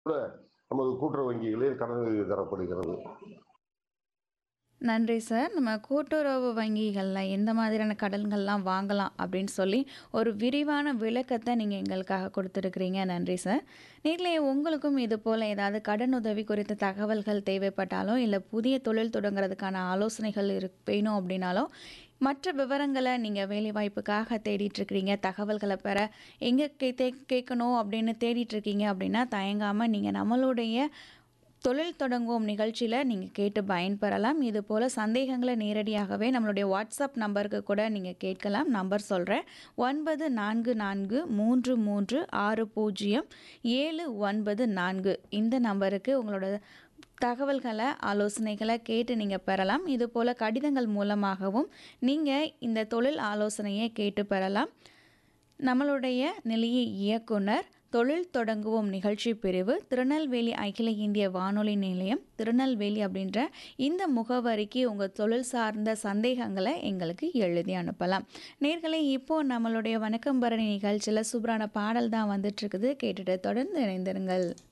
கூட நமது கூட்டுறவு வங்கிகளில் கடன் தரப்படுகிறது நன்றி சார் நம்ம கூட்டுறவு வங்கிகளில் எந்த மாதிரியான கடன்கள்லாம் வாங்கலாம் அப்படின்னு சொல்லி ஒரு விரிவான விளக்கத்தை நீங்கள் எங்களுக்காக கொடுத்துருக்குறீங்க நன்றி சார் நேரிலே உங்களுக்கும் இது போல் ஏதாவது கடன் உதவி குறித்த தகவல்கள் தேவைப்பட்டாலோ இல்லை புதிய தொழில் தொடங்குறதுக்கான ஆலோசனைகள் இரு வேணும் அப்படின்னாலோ மற்ற விவரங்களை நீங்கள் வேலைவாய்ப்புக்காக தேடிட்டுருக்கிறீங்க தகவல்களை பெற எங்கே கே தே கேட்கணும் அப்படின்னு தேடிட்டுருக்கீங்க அப்படின்னா தயங்காமல் நீங்கள் நம்மளுடைய தொழில் தொடங்குவோம் நிகழ்ச்சியில் நீங்கள் கேட்டு பயன்பெறலாம் இது போல் சந்தேகங்களை நேரடியாகவே நம்மளுடைய வாட்ஸ்அப் நம்பருக்கு கூட நீங்கள் கேட்கலாம் நம்பர் சொல்கிறேன் ஒன்பது நான்கு நான்கு மூன்று மூன்று ஆறு பூஜ்ஜியம் ஏழு ஒன்பது நான்கு இந்த நம்பருக்கு உங்களோட தகவல்களை ஆலோசனைகளை கேட்டு நீங்கள் பெறலாம் இது போல் கடிதங்கள் மூலமாகவும் நீங்கள் இந்த தொழில் ஆலோசனையை கேட்டு பெறலாம் நம்மளுடைய நிலைய இயக்குனர் தொழில் தொடங்குவோம் நிகழ்ச்சி பிரிவு திருநெல்வேலி அகில இந்திய வானொலி நிலையம் திருநெல்வேலி அப்படின்ற இந்த முகவரிக்கு உங்கள் தொழில் சார்ந்த சந்தேகங்களை எங்களுக்கு எழுதி அனுப்பலாம் நேர்களை இப்போது நம்மளுடைய வணக்கம் பரணி நிகழ்ச்சியில் சூப்பரான பாடல் தான் வந்துட்டுருக்குது கேட்டுட்டு தொடர்ந்து இணைந்திருங்கள்